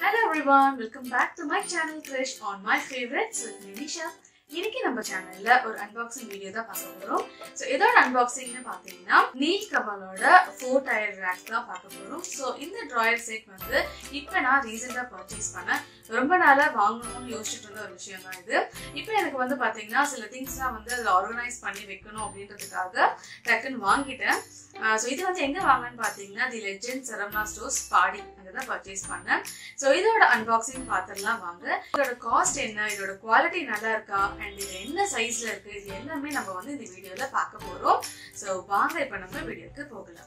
Hello everyone, welcome back to my channel Krish on my favorites with me Nisha. இன்னைக்கு நம்ம சேனல்ல ஒரு unboxing video தான் பார்க்க போறோம் ஸோ இதோட அன்பாக்சிங்னு பார்த்தீங்கன்னா நீல் கமலோட ஃபோர் டயர் ரேக் தான் பார்க்க போறோம் ஸோ இந்த ட்ராயர் செட் வந்து இப்போ நான் ரீசெண்டாக பர்ச்சேஸ் பண்ணேன் ரொம்ப நாளாக வாங்கணும்னு யோசிச்சுட்டு இருந்த ஒரு விஷயம் தான் இது இப்போ எனக்கு வந்து பார்த்தீங்கன்னா சில திங்ஸ்லாம் வந்து அதில் ஆர்கனைஸ் பண்ணி வைக்கணும் அப்படின்றதுக்காக டக்குன்னு வாங்கிட்டேன் ஸோ இது வந்து எங்கே வாங்கன்னு பார்த்தீங்கன்னா the legend Saravana stores Padi அங்கே தான் பர்ச்சேஸ் பண்ணேன் ஸோ இதோட அன்பாக்சிங் பார்த்துடலாம் வாங்க இதோட காஸ்ட் என்ன இதோட குவாலிட்டி நல்லா இருக்கா அண்ட் இது என்ன சைஸ்ல இருக்கு இது எல்லாமே நம்ம வந்து இந்த வீடியோல பார்க்க போறோம் ஸோ வாங்க இப்போ நம்ம வீடியோக்கு போகலாம்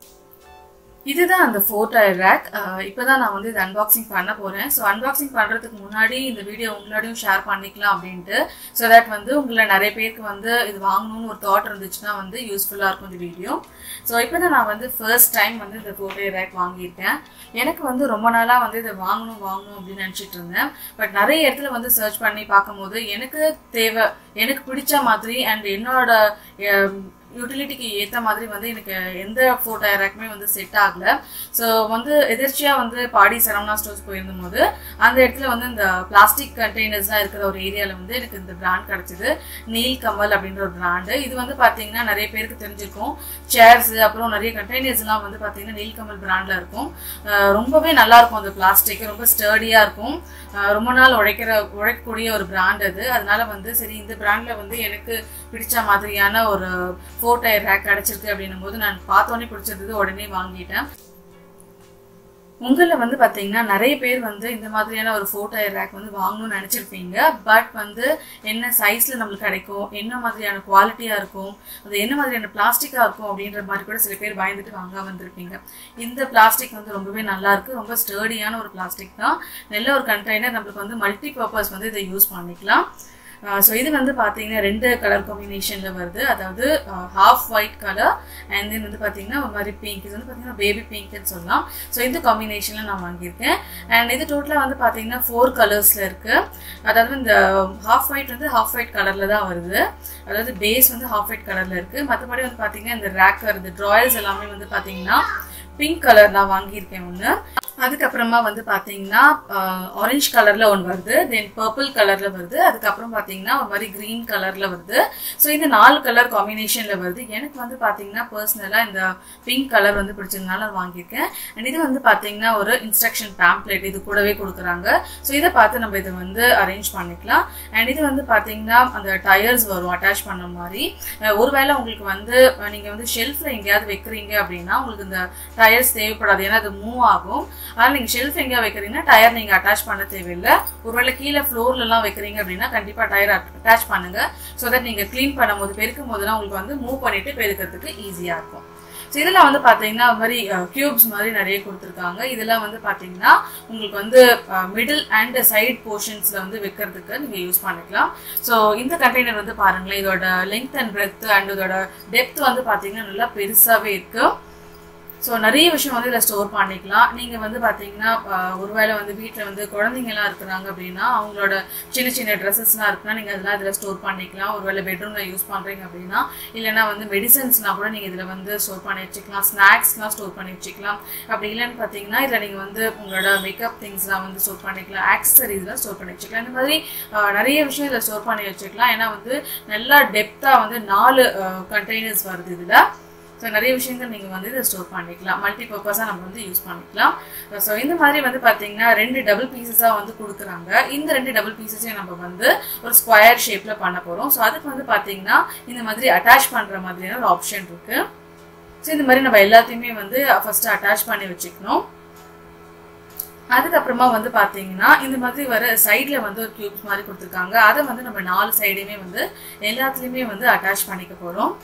இதுதான் அந்த ஃபோர் டயர் ரேக் இப்போதான் நான் வந்து இது அன்பாக்சிங் பண்ண போறேன் ஸோ அன்பாக்சிங் பண்றதுக்கு முன்னாடி இந்த வீடியோ உங்களோடையும் ஷேர் பண்ணிக்கலாம் அப்படின்ட்டு ஸோ தட் வந்து உங்களை நிறைய பேருக்கு வந்து இது வாங்கணும்னு ஒரு தாட் இருந்துச்சுன்னா வந்து யூஸ்ஃபுல்லாக இருக்கும் இந்த வீடியோ ஸோ இப்போ தான் நான் வந்து ஃபர்ஸ்ட் டைம் வந்து இந்த ஃபோர் டயர் ரேக் வாங்கியிருக்கேன் எனக்கு வந்து ரொம்ப நாளாக வந்து இதை வாங்கணும் வாங்கணும் அப்படின்னு நினச்சிட்டு இருந்தேன் பட் நிறைய இடத்துல வந்து சர்ச் பண்ணி பார்க்கும்போது எனக்கு தேவை எனக்கு பிடிச்ச மாதிரி அண்ட் என்னோட யூட்டிலிட்டிக்கு ஏற்ற மாதிரி வந்து எனக்கு எந்த ஃபோட்டோ ரேக்குமே வந்து செட் ஆகல ஸோ வந்து எதிர்ச்சியாக வந்து பாடி சரவணா ஸ்டோர்ஸ் போயிருந்தபோது அந்த இடத்துல வந்து இந்த பிளாஸ்டிக் கண்டெய்னர்ஸ்லாம் இருக்கிற ஒரு ஏரியாவில் வந்து எனக்கு இந்த பிராண்ட் கிடச்சிது நீல் கமல் அப்படின்ற ஒரு பிராண்டு இது வந்து பார்த்தீங்கன்னா நிறைய பேருக்கு தெரிஞ்சிருக்கும் சேர்ஸ் அப்புறம் நிறைய கண்டெய்னர்ஸ்லாம் வந்து பார்த்தீங்கன்னா நீல் கமல் பிராண்டில் இருக்கும் ரொம்பவே நல்லா இருக்கும் அந்த பிளாஸ்டிக் ரொம்ப ஸ்டர்டியாக இருக்கும் ரொம்ப நாள் உழைக்கிற உழைக்கக்கூடிய ஒரு பிராண்ட் அது அதனால வந்து சரி இந்த பிராண்டில் வந்து எனக்கு பிடிச்ச மாதிரியான ஒரு ஃபோர் டயர் ரேக் கிடச்சிருக்கு அப்படின்னும் போது நான் பார்த்தோன்னே பிடிச்சிருந்தது உடனே வாங்கிட்டேன் உங்களில் வந்து பார்த்தீங்கன்னா நிறைய பேர் வந்து இந்த மாதிரியான ஒரு ஃபோர் டயர் ரேக் வந்து வாங்கணும்னு நினச்சிருப்பீங்க பட் வந்து என்ன சைஸில் நம்மளுக்கு கிடைக்கும் என்ன மாதிரியான குவாலிட்டியாக இருக்கும் அது என்ன மாதிரியான பிளாஸ்டிக்காக இருக்கும் அப்படின்ற மாதிரி கூட சில பேர் பயந்துட்டு வாங்க வந்திருப்பீங்க இந்த பிளாஸ்டிக் வந்து ரொம்பவே நல்லா இருக்கு ரொம்ப ஸ்டர்டியான ஒரு பிளாஸ்டிக் தான் நல்ல ஒரு கண்டெய்னர் நம்மளுக்கு வந்து மல்டி பர்பஸ் வந்து இதை யூஸ் பண்ணிக்கலாம் ஸோ இது வந்து பார்த்தீங்கன்னா ரெண்டு கலர் காம்பினேஷனில் வருது அதாவது half white colour and then வந்து பார்த்தீங்கன்னா ஒரு மாதிரி பிங்க் இது வந்து பார்த்தீங்கன்னா பேபி பிங்க்னு சொல்லலாம் ஸோ இந்த காம்பினேஷனில் நான் வாங்கியிருக்கேன் அண்ட் இது டோட்டலாக வந்து பார்த்தீங்கன்னா ஃபோர் கலர்ஸில் இருக்குது அதாவது இந்த ஹாஃப் ஒயிட் வந்து ஹாஃப் ஒயிட் கலரில் தான் வருது அதாவது பேஸ் வந்து ஹாஃப் ஒயிட் கலரில் இருக்குது மற்றபடி வந்து பார்த்தீங்கன்னா இந்த ரேக்கர் இந்த ட்ராயர்ஸ் எல்லாமே வந்து பார்த்தீங்கன்னா பிங்க் கலர் நான் வாங்கியிருக்கேன் ஒன்று அதுக்கப்புறமா வந்து பார்த்தீங்கன்னா ஆரஞ்சு கலரில் ஒன்று வருது தென் பர்பிள் கலரில் வருது அதுக்கப்புறம் பார்த்தீங்கன்னா ஒரு மாதிரி க்ரீன் கலரில் வருது ஸோ இந்த நாலு கலர் காம்பினேஷனில் வருது எனக்கு வந்து பார்த்தீங்கன்னா பர்சனலாக இந்த பிங்க் கலர் வந்து பிடிச்சதுனால வாங்கியிருக்கேன் அண்ட் இது வந்து பார்த்தீங்கன்னா ஒரு இன்ஸ்ட்ரக்ஷன் பேம்ப்ளேட் இது கூடவே கொடுக்குறாங்க ஸோ இதை பார்த்து நம்ம இதை வந்து அரேஞ்ச் பண்ணிக்கலாம் அண்ட் இது வந்து பார்த்தீங்கன்னா அந்த டயர்ஸ் வரும் அட்டாச் பண்ண மாதிரி ஒருவேளை உங்களுக்கு வந்து நீங்கள் வந்து ஷெல்ஃபில் எங்கேயாவது வைக்கிறீங்க அப்படின்னா உங்களுக்கு இந்த டயர்ஸ் தேவைப்படாது ஏன்னா அது மூவ் ஆகும் ஆனால் நீங்கள் ஷெல்ஃப் எங்கேயா வைக்கிறீங்கன்னா டயர் நீங்கள் அட்டாச் பண்ண தேவையில்லை ஒருவேளை கீழே ஃப்ளோர்லலாம் வைக்கிறீங்க அப்படின்னா கண்டிப்பாக டயர் அட்டாச் பண்ணுங்க ஸோ தட் நீங்கள் க்ளீன் பண்ணும்போது பெருக்கும் போதெல்லாம் உங்களுக்கு வந்து மூவ் பண்ணிட்டு பெருக்கிறதுக்கு ஈஸியாக இருக்கும் ஸோ இதெல்லாம் வந்து பார்த்தீங்கன்னா ஒரு மாதிரி கியூப்ஸ் மாதிரி நிறைய கொடுத்துருக்காங்க இதெல்லாம் வந்து பார்த்தீங்கன்னா உங்களுக்கு வந்து மிடில் அண்ட் சைட் போர்ஷன்ஸில் வந்து வைக்கிறதுக்கு நீங்கள் யூஸ் பண்ணிக்கலாம் ஸோ இந்த கண்டெய்னர் வந்து பாருங்களேன் இதோட லென்த் அண்ட் பிரெத் அண்ட் இதோட டெப்த் வந்து பார்த்தீங்கன்னா நல்லா பெருசாகவே இருக்குது ஸோ நிறைய விஷயம் வந்து இதில் ஸ்டோர் பண்ணிக்கலாம் நீங்கள் வந்து பார்த்தீங்கன்னா ஒருவேளை வந்து வீட்டில் வந்து குழந்தைங்கலாம் இருக்கிறாங்க அப்படின்னா அவங்களோட சின்ன சின்ன ட்ரெஸ்ஸஸ்லாம் இருக்குன்னா நீங்கள் அதெல்லாம் இதில் ஸ்டோர் பண்ணிக்கலாம் ஒருவேளை பெட்ரூமில் யூஸ் பண்ணுறீங்க அப்படின்னா இல்லைனா வந்து மெடிசன்ஸ்னால் கூட நீங்கள் இதில் வந்து ஸ்டோர் பண்ணி வச்சுக்கலாம் ஸ்நாக்ஸ்லாம் ஸ்டோர் பண்ணி வச்சுக்கலாம் அப்படி இல்லைன்னு பார்த்தீங்கன்னா இதில் நீங்கள் வந்து உங்களோட மேக்கப் திங்ஸ்லாம் வந்து ஸ்டோர் பண்ணிக்கலாம் ஆக்சசரிஸ்லாம் ஸ்டோர் பண்ணி வச்சுக்கலாம் இந்த மாதிரி நிறைய விஷயம் இதில் ஸ்டோர் பண்ணி வச்சுக்கலாம் ஏன்னா வந்து நல்லா டெப்த்தாக வந்து நாலு கண்டெய்னர்ஸ் வருது இதில் ஸோ நிறைய விஷயங்கள் நீங்கள் வந்து இதை ஸ்டோர் பண்ணிக்கலாம் மல்டி பர்பஸாக நம்ம வந்து யூஸ் பண்ணிக்கலாம் ஸோ இந்த மாதிரி வந்து பார்த்தீங்கன்னா ரெண்டு டபுள் பீசஸாக வந்து கொடுக்குறாங்க இந்த ரெண்டு டபுள் பீசஸையும் நம்ம வந்து ஒரு ஸ்கொயர் ஷேப்பில் பண்ண போகிறோம் ஸோ அதுக்கு வந்து பார்த்தீங்கன்னா இந்த மாதிரி அட்டாச் பண்ணுற மாதிரியான ஒரு ஆப்ஷன் இருக்குது ஸோ இந்த மாதிரி நம்ம எல்லாத்தையுமே வந்து ஃபஸ்ட்டு அட்டாச் பண்ணி வச்சுக்கணும் அதுக்கப்புறமா வந்து பார்த்தீங்கன்னா இந்த மாதிரி வர சைடில் வந்து ஒரு க்யூப்ஸ் மாதிரி கொடுத்துருக்காங்க அதை வந்து நம்ம நாலு சைடையுமே வந்து எல்லாத்துலேயுமே வந்து அட்டாச் பண்ணிக்க போகிறோம்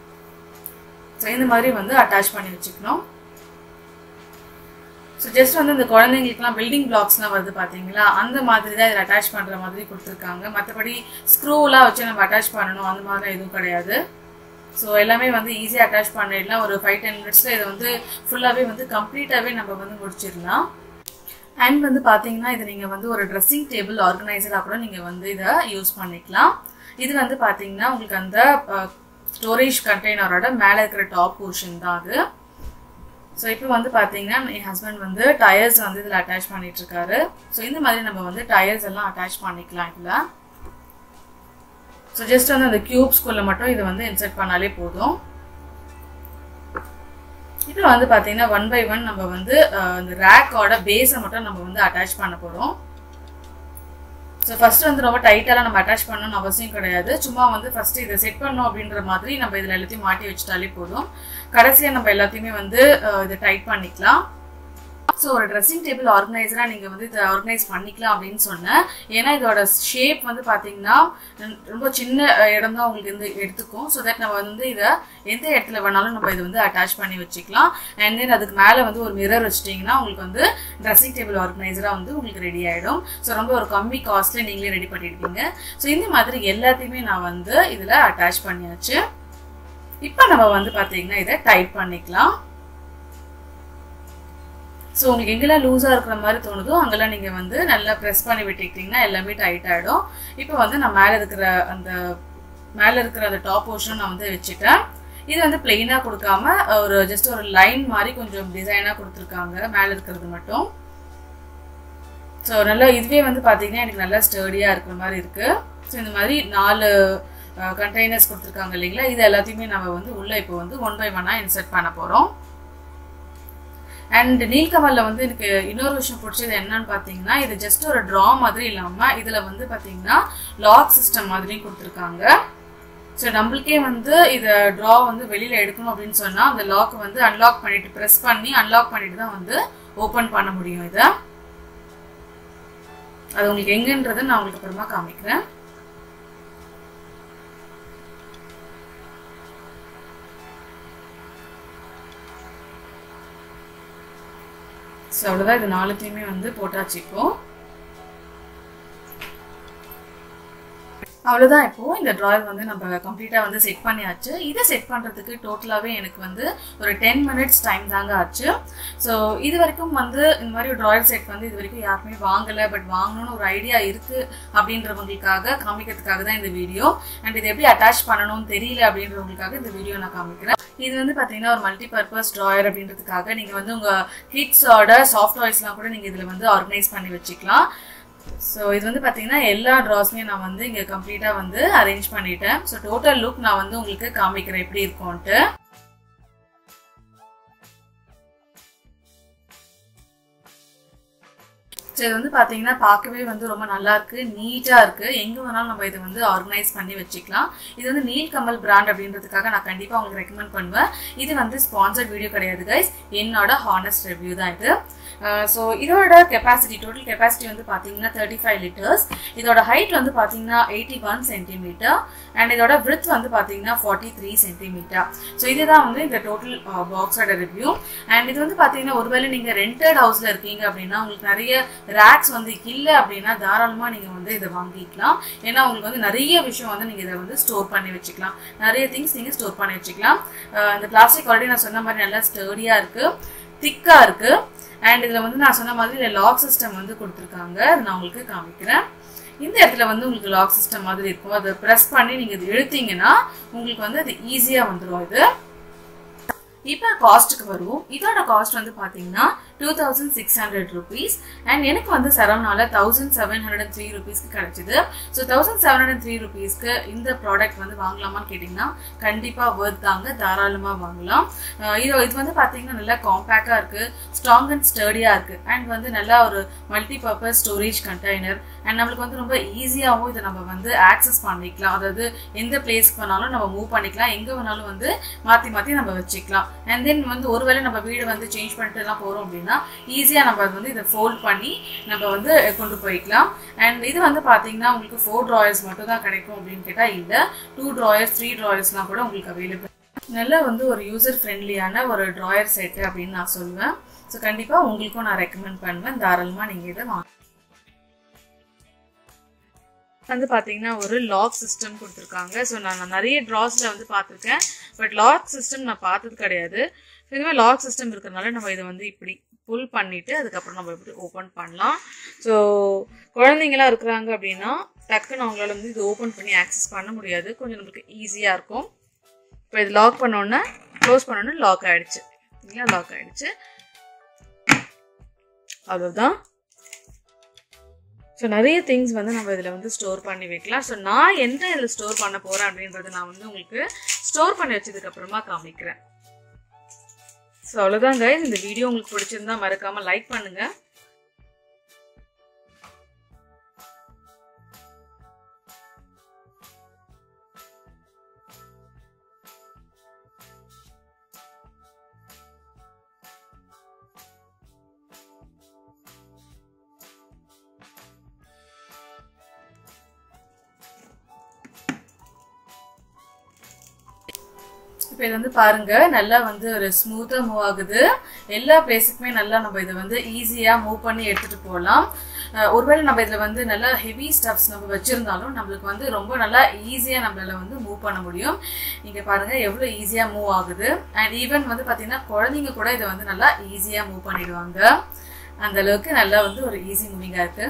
ஸோ இந்த மாதிரி வந்து அட்டாச் பண்ணி வச்சுக்கணும் ஸோ ஜஸ்ட் வந்து இந்த குழந்தைங்களுக்குலாம் பில்டிங் பிளாக்ஸ்லாம் வருது பார்த்தீங்களா அந்த மாதிரி தான் இதில் அட்டாச் பண்ணுற மாதிரி கொடுத்துருக்காங்க மற்றபடி ஸ்க்ரூலாம் வச்சு நம்ம அட்டாச் பண்ணணும் அந்த மாதிரிலாம் எதுவும் கிடையாது ஸோ எல்லாமே வந்து ஈஸியாக அட்டாச் பண்ணிடலாம் ஒரு ஃபைவ் டென் மினிட்ஸில் இதை வந்து ஃபுல்லாகவே வந்து கம்ப்ளீட்டாகவே நம்ம வந்து முடிச்சிடலாம் அண்ட் வந்து பார்த்தீங்கன்னா இது நீங்கள் வந்து ஒரு ட்ரெஸ்ஸிங் டேபிள் ஆர்கனைசராக கூட நீங்கள் வந்து இதை யூஸ் பண்ணிக்கலாம் இது வந்து பார்த்தீங்கன்னா உங்களுக்கு அந்த ஸ்டோரேஜ் கண்டெய்னரோட மேலே இருக்கிற டாப் போர்ஷன் தான் அது ஸோ இப்போ வந்து பார்த்தீங்கன்னா என் ஹஸ்பண்ட் வந்து டயர்ஸ் வந்து இதில் அட்டாச் பண்ணிட்டு இருக்காரு ஸோ இந்த மாதிரி நம்ம வந்து டயர்ஸ் எல்லாம் அட்டாச் பண்ணிக்கலாம் இதில் ஸோ ஜஸ்ட் வந்து அந்த கியூப்ஸ்குள்ளே மட்டும் இதை வந்து இன்சர்ட் பண்ணாலே போதும் இப்போ வந்து பார்த்தீங்கன்னா ஒன் பை ஒன் நம்ம வந்து இந்த ரேக்கோட பேஸை மட்டும் நம்ம வந்து அட்டாச் பண்ண போகிறோம் ஸோ ஃபர்ஸ்ட் வந்து ரொம்ப டைட்டாலாம் நம்ம அட்டாச் பண்ணணும்னு அவசியம் கிடையாது சும்மா வந்து ஃபர்ஸ்ட் இதை செட் பண்ணோம் அப்படின்ற மாதிரி நம்ம இதில் எல்லாத்தையும் மாட்டி வச்சுட்டாலே போதும் கடைசியாக நம்ம எல்லாத்தையுமே வந்து இதை டைட் பண்ணிக்கலாம் ஸோ ஒரு ட்ரெஸ்ஸிங் டேபிள் ஆர்கனைசராக நீங்கள் வந்து இதை ஆர்கனைஸ் பண்ணிக்கலாம் அப்படின்னு சொன்னேன் ஏன்னா இதோட ஷேப் வந்து பார்த்தீங்கன்னா ரொம்ப சின்ன இடம் தான் உங்களுக்கு வந்து எடுத்துக்கும் ஸோ தட் நம்ம வந்து இதை எந்த இடத்துல வேணாலும் நம்ம இதை வந்து அட்டாச் பண்ணி வச்சுக்கலாம் அண்ட் தென் அதுக்கு மேலே வந்து ஒரு மிரர் வச்சிட்டிங்கன்னா உங்களுக்கு வந்து ட்ரெஸ்ஸிங் டேபிள் ஆர்கனைசராக வந்து உங்களுக்கு ரெடி ஆகிடும் ஸோ ரொம்ப ஒரு கம்மி காஸ்ட்ல நீங்களே ரெடி பண்ணிடுவீங்க ஸோ இந்த மாதிரி எல்லாத்தையுமே நான் வந்து இதில் அட்டாச் பண்ணியாச்சு இப்போ நம்ம வந்து பார்த்தீங்கன்னா இதை டைட் பண்ணிக்கலாம் ஸோ உங்களுக்கு எங்கெல்லாம் லூஸாக இருக்கிற மாதிரி தோணுதோ அங்கெல்லாம் நீங்கள் வந்து நல்லா ப்ரெஸ் பண்ணி விட்டுக்கிட்டிங்கன்னா எல்லாமே டைட் ஆகிடும் இப்போ வந்து நான் மேலே இருக்கிற அந்த மேலே இருக்கிற அந்த டாப் போர்ஷன் நான் வந்து வச்சுட்டேன் இது வந்து பிளெயினாக கொடுக்காம ஒரு ஜஸ்ட் ஒரு லைன் மாதிரி கொஞ்சம் டிசைனாக கொடுத்துருக்காங்க மேலே இருக்கிறது மட்டும் ஸோ நல்லா இதுவே வந்து பார்த்தீங்கன்னா எனக்கு நல்லா ஸ்டர்டியாக இருக்கிற மாதிரி இருக்குது ஸோ இந்த மாதிரி நாலு கண்டெய்னர்ஸ் கொடுத்துருக்காங்க இல்லைங்களா இது எல்லாத்தையுமே நம்ம வந்து உள்ளே இப்போ வந்து ஒன் பை ஒன்னாக இன்சர்ட் பண்ண போகிறோம் அண்ட் நீல்கமலில் வந்து எனக்கு இன்னொரு விஷயம் பிடிச்சது என்னன்னு பார்த்தீங்கன்னா இது ஜஸ்ட் ஒரு ட்ரா மாதிரி இல்லாமல் இதில் வந்து பார்த்தீங்கன்னா லாக் சிஸ்டம் மாதிரியும் கொடுத்துருக்காங்க ஸோ நம்மளுக்கே வந்து இதை ட்ரா வந்து வெளியில் எடுக்கணும் அப்படின்னு சொன்னால் அந்த லாக் வந்து அன்லாக் பண்ணிட்டு ப்ரெஸ் பண்ணி அன்லாக் பண்ணிட்டு தான் வந்து ஓப்பன் பண்ண முடியும் இதை அது உங்களுக்கு எங்கன்றதை நான் உங்களுக்கு அப்புறமா காமிக்கிறேன் ஸோ அவ்வளோதான் இது நாலுத்தையுமே வந்து போட்டாச்சு இப்போ அவ்வளோதான் இப்போ இந்த ட்ராயர் வந்து நம்ம கம்ப்ளீட்டாக வந்து செட் பண்ணியாச்சு இதை செட் பண்ணுறதுக்கு டோட்டலாகவே எனக்கு வந்து ஒரு டென் மினிட்ஸ் டைம் தாங்க ஆச்சு ஸோ இது வரைக்கும் வந்து இந்த மாதிரி ட்ராயர் செட் வந்து இது வரைக்கும் யாருமே வாங்கலை பட் வாங்கணும்னு ஒரு ஐடியா இருக்குது அப்படின்றவங்களுக்காக காமிக்கிறதுக்காக தான் இந்த வீடியோ அண்ட் இது எப்படி அட்டாச் பண்ணணும்னு தெரியல அப்படின்றவங்களுக்காக இந்த வீடியோ நான் காமிக்கிறேன் இது வந்து பார்த்தீங்கன்னா ஒரு மல்டி பர்பஸ் ட்ராயர் அப்படின்றதுக்காக நீங்கள் வந்து உங்கள் கிட்ஸோட சாஃப்ட் டாய்ஸ்லாம் கூட நீங்கள் இதில் வந்து ஆர்கனைஸ் பண்ணி வச்சுக்கலாம் ஸோ இது வந்து பார்த்தீங்கன்னா எல்லா ட்ராஸுமே நான் வந்து இங்கே கம்ப்ளீட்டாக வந்து அரேஞ்ச் பண்ணிட்டேன் ஸோ டோட்டல் லுக் நான் வந்து உங்களுக்கு காமிக்கிறேன் எப்படி இருக்கும்ன்ட்டு ஸோ இது வந்து பார்த்தீங்கன்னா பார்க்கவே வந்து ரொம்ப நல்லா இருக்கு நீட்டாக இருக்கு எங்கே வேணாலும் நம்ம இதை வந்து ஆர்கனைஸ் பண்ணி வச்சுக்கலாம் இது வந்து நீல் கமல் பிராண்ட் அப்படின்றதுக்காக நான் கண்டிப்பாக உங்களுக்கு ரெக்கமெண்ட் பண்ணுவேன் இது வந்து ஸ்பான்சர்ட் வீடியோ கிடையாது கைஸ் என்னோட ஹானஸ்ட் ரிவ்யூ தான் இது ஸோ இதோட கெப்பாசிட்டி டோட்டல் கெப்பாசிட்டி வந்து பார்த்தீங்கன்னா தேர்ட்டி ஃபைவ் லிட்டர்ஸ் இதோட ஹைட் வந்து பார்த்தீங்கன்னா எயிட்டி ஒன் சென்டிமீட்டர் அண்ட் இதோட வித் வந்து பார்த்தீங்கன்னா ஃபார்ட்டி த்ரீ சென்டிமீட்டர் ஸோ இதுதான் வந்து இந்த டோட்டல் பாக்ஸோட ரிவ்யூ அண்ட் இது வந்து பார்த்தீங்கன்னா ஒருவேளை நீங்கள் ரெண்டட் ஹவுஸில் இருக்கீங்க அப்படின்னா உங்களுக்கு நிறைய ரேக்ஸ் வந்து இல்லை அப்படின்னா தாராளமாக நீங்கள் வந்து இதை வாங்கிக்கலாம் ஏன்னா உங்களுக்கு வந்து நிறைய விஷயம் வந்து நீங்கள் இதை வந்து ஸ்டோர் பண்ணி வச்சுக்கலாம் நிறைய திங்ஸ் நீங்கள் ஸ்டோர் பண்ணி வச்சுக்கலாம் இந்த பிளாஸ்டிக் ஆல்ரெடி நான் சொன்ன மாதிரி நல்லா ஸ்டர்டியாக இருக்குது திக்காக இருக்குது அண்ட் இதில் வந்து நான் சொன்ன மாதிரி இதில் லாக் சிஸ்டம் வந்து கொடுத்துருக்காங்க அது நான் உங்களுக்கு காமிக்கிறேன் இந்த இடத்துல வந்து உங்களுக்கு லாக் சிஸ்டம் மாதிரி இருக்கும் அதை ப்ரெஸ் பண்ணி நீங்கள் இது இழுத்தீங்கன்னா உங்களுக்கு வந்து அது ஈஸியாக வந்துடும் இது இப்போ காஸ்ட்டுக்கு வருவோம் இதோட காஸ்ட் வந்து பார்த்தீங்கன்னா two thousand six hundred rupees and எனக்கு வந்து சரவணால thousand seven hundred and three ருபீஸ்க்கு கிடைச்சிது so thousand seven hundred three ருபீஸ்க்கு இந்த ப்ராடக்ட் வந்து வாங்கலாமான்னு கேட்டிங்கன்னா கண்டிப்பாக ஒர்த் தாங்க தாராளமாக வாங்கலாம் இது இது வந்து பார்த்தீங்கன்னா நல்லா காம்பேக்டாக இருக்குது ஸ்ட்ராங் அண்ட் ஸ்டர்டியாக இருக்குது அண்ட் வந்து நல்லா ஒரு multipurpose storage container and நம்மளுக்கு வந்து ரொம்ப ஈஸியாகவும் இதை நம்ம வந்து ஆக்சஸ் பண்ணிக்கலாம் அதாவது எந்த பிளேஸ்க்கு வேணாலும் நம்ம மூவ் பண்ணிக்கலாம் எங்கே வேணாலும் வந்து மாற்றி மாற்றி நம்ம வச்சுக்கலாம் அண்ட் தென் வந்து ஒருவேளை நம்ம வீடு வந்து சேஞ்ச் பண்ணிட்டு எல்லாம் போகிறோம் அப்படின்னா ஈஸியாக நம்ம அது வந்து இதை ஃபோல்ட் பண்ணி நம்ம வந்து கொண்டு போய்க்கலாம் அண்ட் இது வந்து பார்த்தீங்கன்னா உங்களுக்கு ஃபோர் ட்ராயர்ஸ் மட்டும் தான் கிடைக்கும் அப்படின்னு கேட்டால் இல்லை டூ ட்ராயர்ஸ் த்ரீ ட்ராயர்ஸ்லாம் கூட உங்களுக்கு அவைலபிள் நல்ல வந்து ஒரு யூசர் ஃப்ரெண்ட்லியான ஒரு ட்ராயர் செட்டு அப்படின்னு நான் சொல்லுவேன் ஸோ கண்டிப்பாக உங்களுக்கும் நான் ரெக்கமெண்ட் பண்ணுவேன் தாராளமாக நீங்கள் இதை வாங்க வந்து பார்த்தீங்கன்னா ஒரு லாக் சிஸ்டம் கொடுத்துருக்காங்க ஸோ நான் நிறைய ட்ராஸில் வந்து பார்த்துருக்கேன் பட் லாக் சிஸ்டம் நான் பார்த்தது கிடையாது இதுவே லாக் சிஸ்டம் இருக்கிறதுனால நம்ம இதை வந்து இப்படி புல் பண்ணிவிட்டு அதுக்கப்புறம் நம்ம இப்படி ஓப்பன் பண்ணலாம் ஸோ குழந்தைங்களாம் இருக்கிறாங்க அப்படின்னா டக்குன்னு அவங்களால வந்து இது ஓப்பன் பண்ணி ஆக்சஸ் பண்ண முடியாது கொஞ்சம் நம்மளுக்கு ஈஸியாக இருக்கும் இப்போ இது லாக் பண்ணோன்னே க்ளோஸ் பண்ணோன்னே லாக் ஆகிடுச்சு பார்த்தீங்களா லாக் ஆயிடுச்சு அவ்வளோதான் ஸோ நிறைய திங்ஸ் வந்து நம்ம இதில் வந்து ஸ்டோர் பண்ணி வைக்கலாம் ஸோ நான் என்ன இதில் ஸ்டோர் பண்ண போகிறேன் அப்படின்றத நான் வந்து உங்களுக்கு ஸ்டோர் பண்ணி வச்சதுக்கு அப்புறமா காமிக்கிறேன் ஸோ அவ்வளோதான் கைஸ் இந்த வீடியோ உங்களுக்கு பிடிச்சிருந்தா மறக்காமல் லைக் பண்ணுங்கள் இப்போ இது வந்து பாருங்க நல்லா வந்து ஒரு ஸ்மூத்தா மூவ் ஆகுது எல்லா பிளேஸுக்குமே நல்லா நம்ம இதை வந்து ஈஸியா மூவ் பண்ணி எடுத்துட்டு போகலாம் அஹ் ஒருவேளை நம்ம இதுல வந்து நல்லா ஹெவி ஸ்டப்ஸ் நம்ம வச்சிருந்தாலும் நம்மளுக்கு வந்து ரொம்ப நல்லா ஈஸியா நம்மளால வந்து மூவ் பண்ண முடியும் இங்க பாருங்க எவ்வளவு ஈஸியா மூவ் ஆகுது அண்ட் ஈவன் வந்து பாத்தீங்கன்னா குழந்தைங்க கூட இதை வந்து நல்லா ஈஸியா மூவ் பண்ணிடுவாங்க அந்த அளவுக்கு நல்லா வந்து ஒரு ஈஸி மூவிங்கா இருக்கு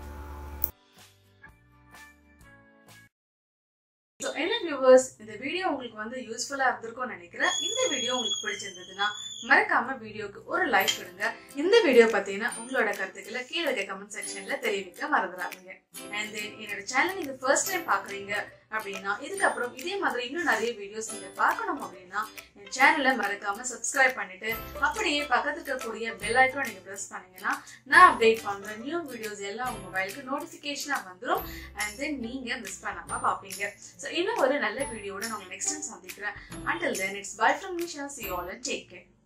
ஸோ என்ன வியூவர்ஸ் இந்த வீடியோ உங்களுக்கு வந்து யூஸ்ஃபுல்லாக இருந்திருக்கும்னு நினைக்கிறேன் இந்த வீடியோ உங்களுக்கு பிடிச்சிருந்ததுன்னா மறக்காம வீடியோக்கு ஒரு லைக் கொடுங்க இந்த வீடியோ பார்த்தீங்கன்னா உங்களோட கருத்துக்களை கீழே இருக்க கமெண்ட் செக்ஷன்ல தெரிவிக்க மறந்துடாதீங்க அண்ட் தென் என்னோட சேனல் நீங்க ஃபர்ஸ்ட் டைம் பாக்குறீங்க அப்படின்னா இதுக்கப்புறம் இதே மாதிரி இன்னும் நிறைய வீடியோஸ் நீங்க பார்க்கணும் அப்படின்னா என் சேனலை மறக்காம சப்ஸ்கிரைப் பண்ணிட்டு அப்படியே பக்கத்துல இருக்கக்கூடிய பெல் ஐக்கான் நீங்க ப்ரெஸ் பண்ணீங்கன்னா நான் அப்டேட் பண்ற நியூ வீடியோஸ் எல்லாம் உங்க மொபைலுக்கு நோட்டிஃபிகேஷனா வந்துடும் அண்ட் தென் நீங்க மிஸ் பண்ணாம பார்ப்பீங்க ஸோ இன்னும் ஒரு நல்ல வீடியோட நான் உங்களை நெக்ஸ்ட் டைம் சந்திக்கிறேன் until then it's bye from Nisha see all and take care